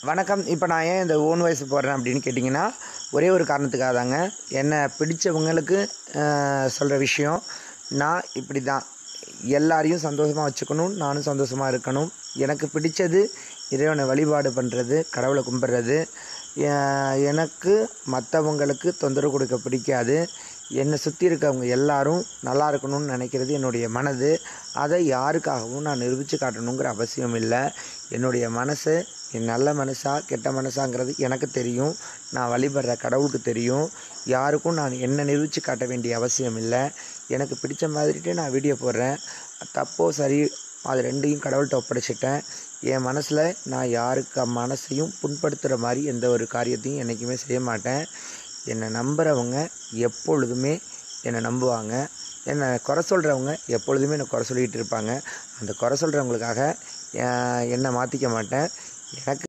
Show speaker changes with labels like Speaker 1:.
Speaker 1: வணக்கம் இப்போ நான் ஏன் இந்த ஓன் வாய்ஸ் போடுறேன் அப்படின்னு கேட்டிங்கன்னா ஒரே ஒரு காரணத்துக்காக தாங்க என்னை பிடிச்சவங்களுக்கு சொல்கிற விஷயம் நான் இப்படி தான் எல்லாரையும் சந்தோஷமாக வச்சுக்கணும் நானும் சந்தோஷமாக இருக்கணும் எனக்கு பிடிச்சது இறைவனை வழிபாடு பண்ணுறது கடவுளை கும்பிட்றது எ- எனக்கு மற்றவங்களுக்கு தொந்தரவு கொடுக்க பிடிக்காது என்னை சுற்றி இருக்கவங்க எல்லாரும் நல்லா இருக்கணும்னு நினைக்கிறது என்னுடைய மனது அதை யாருக்காகவும் நான் நிரூபித்து காட்டணுங்கிற அவசியம் இல்லை என்னுடைய மனசு என் நல்ல மனசா கெட்ட மனசாங்கிறது எனக்கு தெரியும் நான் வழிபடுற கடவுளுக்கு தெரியும் யாருக்கும் நான் என்ன நிரூபித்து காட்ட வேண்டிய அவசியம் இல்லை எனக்கு பிடிச்ச மாதிரிட்டு நான் வீடியோ போடுறேன் தப்போ சரி அது ரெண்டையும் கடவுள்கிட்ட ஒப்படைச்சிட்டேன் என் மனசில் நான் யாருக்கு மனசையும் புண்படுத்துகிற மாதிரி எந்த ஒரு காரியத்தையும் என்றைக்குமே செய்ய மாட்டேன் என்னை நம்புகிறவங்க எப்பொழுதுமே என்னை நம்புவாங்க என்னை குறை சொல்கிறவங்க எப்பொழுதுமே என்னை குறை சொல்லிகிட்டு இருப்பாங்க அந்த குறை சொல்கிறவங்களுக்காக என்னை மாற்றிக்க மாட்டேன் எனக்கு